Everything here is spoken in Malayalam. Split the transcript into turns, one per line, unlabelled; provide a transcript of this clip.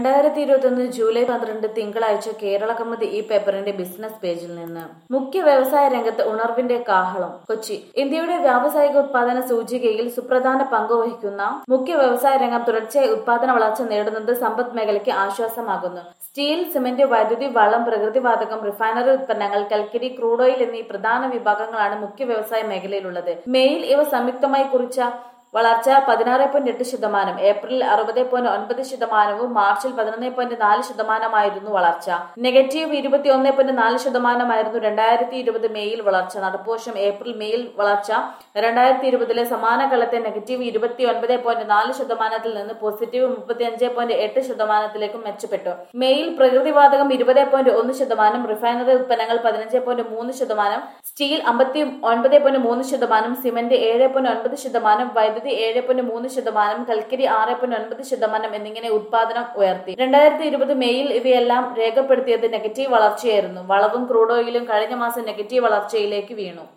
രണ്ടായിരത്തി ഇരുപത്തൊന്ന് ജൂലൈ പന്ത്രണ്ട് തിങ്കളാഴ്ച കേരള കമ്മിറ്റി ഈ പേപ്പറിന്റെ ബിസിനസ് പേജിൽ നിന്ന് മുഖ്യ വ്യവസായ രംഗത്ത് ഉണർവിന്റെ കാഹളം കൊച്ചി ഇന്ത്യയുടെ വ്യാവസായിക ഉത്പാദന സൂചികയിൽ സുപ്രധാന പങ്ക് വഹിക്കുന്ന മുഖ്യ വ്യവസായ രംഗം തുടർച്ചയായി ഉത്പാദന വളർച്ച നേടുന്നത് സമ്പദ് മേഖലയ്ക്ക് ആശ്വാസമാകുന്നു സ്റ്റീൽ സിമന്റ് വൈദ്യുതി വളം പ്രകൃതിവാതകം റിഫൈനറി ഉത്പന്നങ്ങൾ കൽക്കരി ക്രൂഡ് ഓയിൽ എന്നീ പ്രധാന വിഭാഗങ്ങളാണ് മുഖ്യ വ്യവസായ മേഖലയിലുള്ളത് മേയിൽ ഇവ സംയുക്തമായി കുറിച്ച വളർച്ച പതിനാറ് പോയിന്റ് എട്ട് ശതമാനം ഏപ്രിലിൽ അറുപത് പോയിന്റ് ഒൻപത് ശതമാനവും മാർച്ചിൽ പതിനൊന്ന് പോയിന്റ് നാല് ശതമാനമായിരുന്നു വളർച്ച നെഗറ്റീവ് ഇരുപത്തി ഒന്ന് പോയിന്റ് നാല് ശതമാനമായിരുന്നു രണ്ടായിരത്തി ഇരുപത് മെയ്യിൽ വളർച്ച നടപ്പുവർഷം ഏപ്രിൽ മെയ്യിൽ വളർച്ച രണ്ടായിരത്തി ഇരുപതിലെ സമാന കാലത്തെ നെഗറ്റീവ് ഇരുപത്തി ഒൻപത് പോയിന്റ് നാല് ശതമാനത്തിൽ നിന്ന് പോസിറ്റീവ് മുപ്പത്തി അഞ്ച് പോയിന്റ് എട്ട് ശതമാനത്തിലേക്കും മെച്ചപ്പെട്ടു മെയ്യിൽ പ്രകൃതിവാതകം ഇരുപത് പോയിന്റ് ഒന്ന് ശതമാനം റിഫൈനറി ഉത്പന്നങ്ങൾ പതിനഞ്ച് പോയിന്റ് മൂന്ന് ശതമാനം സ്റ്റീൽ അമ്പത്തി ഒൻപത് പോയിന്റ് മൂന്ന് ശതമാനം സിമന്റ് ഏഴ് പോയിന്റ് ഒൻപത് ശതമാനം വൈദ്യുതി ഏഴ് പോയിന്റ് മൂന്ന് ശതമാനം കൽക്കരി ആറ് പോയിന്റ് ഒൻപത് ശതമാനം എന്നിങ്ങനെ ഉത്പാദനം ഉയർത്തി രണ്ടായിരത്തി ഇരുപത് മെയ്യിൽ ഇവയെല്ലാം രേഖപ്പെടുത്തിയത് നെഗറ്റീവ് വളർച്ചയായിരുന്നു വളവും ക്രൂഡ് ഓയിലും കഴിഞ്ഞ മാസം നെഗറ്റീവ് വളർച്ചയിലേക്ക് വീണു